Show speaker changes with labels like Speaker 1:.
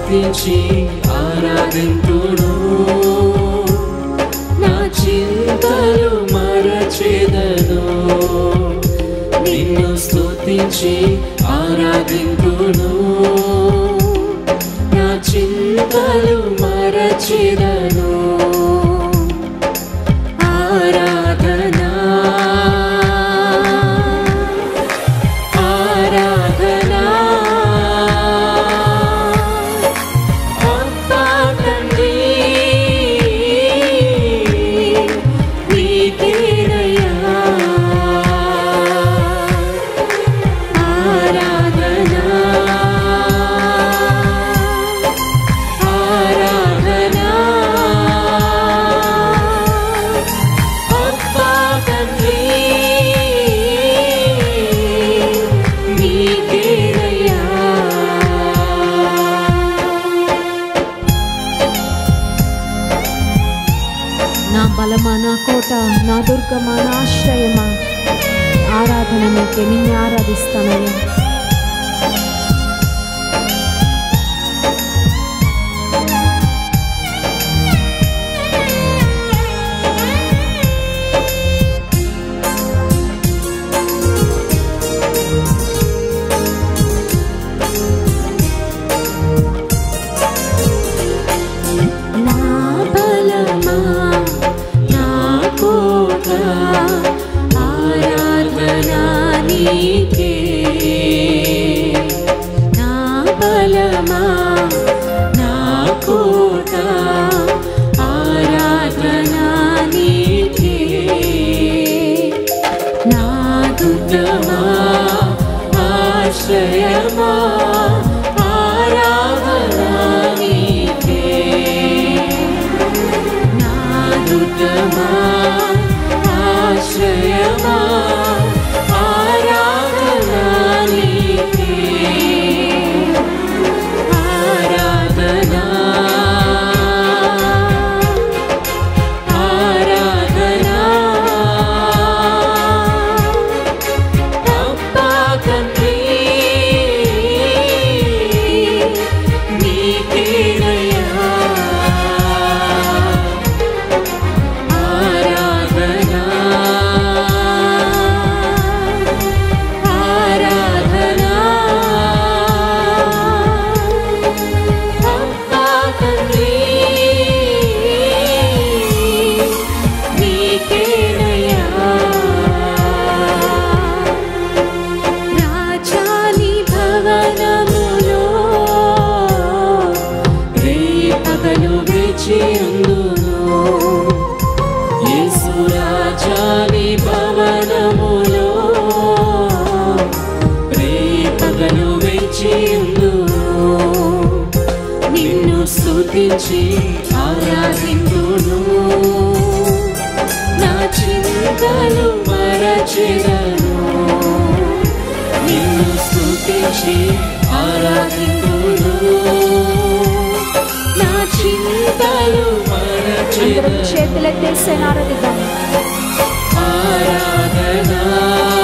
Speaker 1: స్తుతించి ఆరాధింతును నా చింతలు మరచెదను నిన్ను స్తుతించి ఆరాధింతును నా చింతలు మరచెదను ఆరాధనా ఆరాధనా అబ్బా తండ్రి నీకేనయ్యా ఆరాధనా ఆరాధనా అబ్బా తండ్రి నీకేనయ్యా
Speaker 2: నా బలమా నా కోట నా దుర్గమా నా ఆశ్రయమా ఆరాధన నీకే నిన్ను ఆరాధిస్తానయ్యా
Speaker 1: నా బలమా నా కోట ఆరాధనా నీకే నా బలమా నా కోట ఆరాధనా నీకే నా దుర్గమా ఆశ్రయమా ఆరాధనా నీకే నా దుర్గమా ఆశ్రయమా ఆరాధనా నీకే ఆరాధనా ఆరాధనా అబ్బా తండ్రి నీకేనయ్యా ఆరాధనా ఆరాధనా అబ్బా తండ్రి నీకేనయ్యా రాజాని భవనములో రే పగలు వేచి ఉందును యేసు రాజాని భవనములో రే పగలు వేచి ఉందును నిన్ను స్తుతించి ఆరాధింతును నా చింతలు మరచెదను నిన్ను స్తుతించి ఆరాధింతును నా చింతలు
Speaker 2: అందరం
Speaker 1: మరచెదను
Speaker 2: చేతులెత్తేసి ఆరాధిద్దాం
Speaker 1: ఆరాధనా